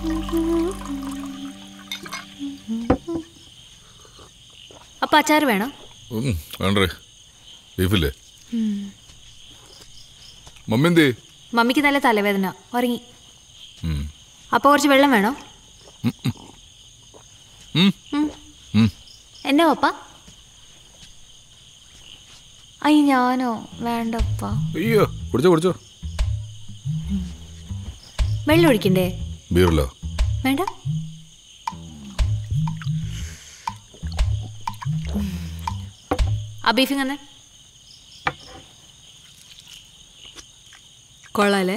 അപ്പൊ അച്ചാർ വേണോ ഉം, വേണ്ടേ ബീഫില്ലേ മമ്മി എന്തേ മമ്മിക്ക് നല്ല തലവേദന ഉറങ്ങി ഉം. അപ്പൊ കുറച്ച് വെള്ളം വേണോ ഉം. ഉം. ഉം. എന്നാ പപ്പ അയ്യ ഞാനോ വേണ്ടപ്പ അയ്യോ കുടിച്ചോ കുടിച്ചോ വെള്ളം ഒഴിക്കണ്ടേ ബീറല്ലോ വേണ്ട ആ ബീഫിങ് തന്നെ കൊള്ളാലേ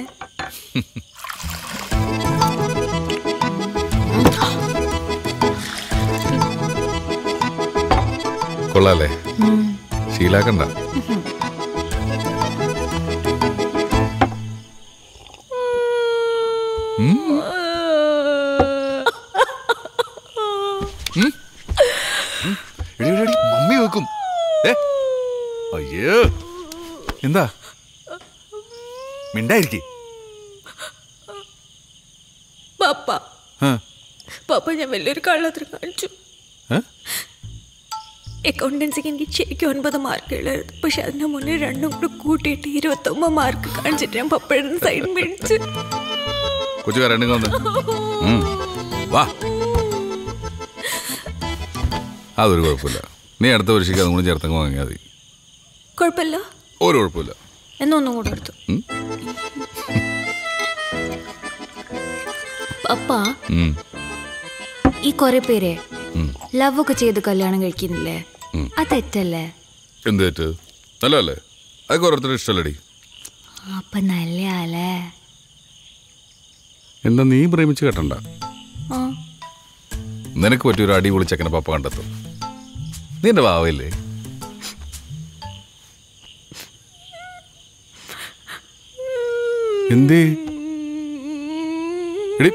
കൊള്ളാല്ലേ ശീലാക്കണ്ട ഉം. ഉം. ഉം. എടി, എടി, എടി, മമ്മി വെക്കും ഏ അയ്യോ എന്താ മിണ്ടായിരിക്കേ പപ്പ ആ പപ്പ ഞാൻ വലിയൊരു കള്ളത്തിന് കാണിച്ചു ഏ? അക്കൗണ്ടൻസിക്ക് എനിക്ക് ശരിക്കും ഒൻപത് മാർക്കുകളായിരുന്നു പക്ഷെ അതിന് മുന്നേ രണ്ടും കൂടെ കൂട്ടിയിട്ട് ഇരുപത്തൊമ്പത് മാർക്ക് കാണിച്ചിട്ട് ഞാൻ പപ്പയുടെ സൈഡ് മേടിച്ച് കൊച്ചു കരണ്ടി വന്ന് ഉം. വാ അതൊരു കുഴപ്പമില്ല നീ അടുത്ത പരീക്ഷയ്ക്ക് അതും കൂടി ചേർത്തങ്ങ് വാങ്ങിയാൽ മതി കുഴപ്പമില്ല ഒരു കുഴപ്പമില്ല എന്നൊന്നും കൂടെ എടുത്തു ഉം. പപ്പ ഉം. ഈ കുറെ പേരെ ഉം. ലവ് ഒക്കെ ചെയ്ത് കല്യാണം കഴിക്കുന്നില്ലേ ഉം. അത് തെറ്റല്ലേ എന്ത് തെറ്റ് നല്ലതല്ലേ അതൊക്കെ ഓരോരുത്തരുടെ ഇഷ്ടമല്ലടി അപ്പൊ നല്ലയാലേ എന്താ നീ പ്രേമിച്ച് കേട്ടണ്ട ആ നിനക്ക് പറ്റിയൊരു അടിപൊളി ചെക്കനെ പപ്പ കണ്ടെത്തും നീ എന്റെ ഭാവയില്ലേ എന്തേ എടി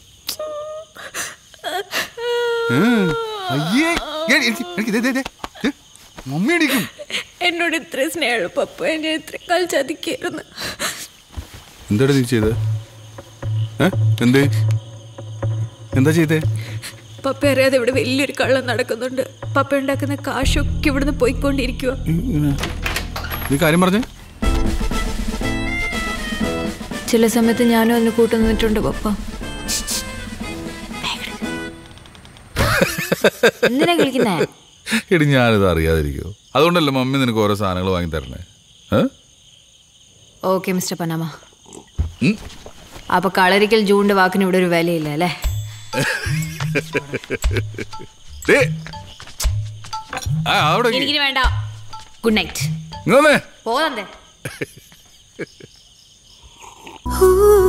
ഏ, അയ്യേ ഏ, എനിക്ക് എനിക്ക് ദേ, ദേ, ദേ, ദേ, മമ്മി അടിക്കും എന്നോട് ഇത്ര സ്നേഹമുള്ള പപ്പ എന്നെ ഇത്ര കൾ ചതിക്കായിരുന്നു എന്താടാ നീ ചെയ്തത് ഏ എന്തേ എന്താ ചെയ്തേ പപ്പ അറിയാതെ ഇവിടെ വലിയൊരു കള്ളം നടക്കുന്നുണ്ട് പപ്പ ഉണ്ടാക്കുന്ന കാശൊക്കെ ഇവിടുന്ന് പോയിക്കൊണ്ടിരിക്കുക ഇങ്ങനെ. നീ കാര്യം പറഞ്ഞേ ചില സമയത്ത് ഞാനും അതിന് കൂട്ടു നിന്നിട്ടുണ്ട് പപ്പ എന്തിനാ കളിക്കുന്നേ എടി ഞാനിത് അറിയാതിരിക്കുമോ അതുകൊണ്ടല്ലേ മമ്മി നിനക്ക് ഓരോ സാധനങ്ങൾ വാങ്ങി തരണേ ഏ? ഓക്കെ മിസ്റ്റർ പനാമ ഉം. അപ്പൊ കളരിക്കൽ ജൂണിന്റെ വാക്കിന് ഇവിടെ ഒരു വിലയില്ല അല്ലേ ദേ. ആ, അവിടെ നിക്ക്. എനിക്കിനി വേണ്ട ഗുഡ് നൈറ്റ് ഇങ്ങ് വന്നേ. പോതന്തേ ഊ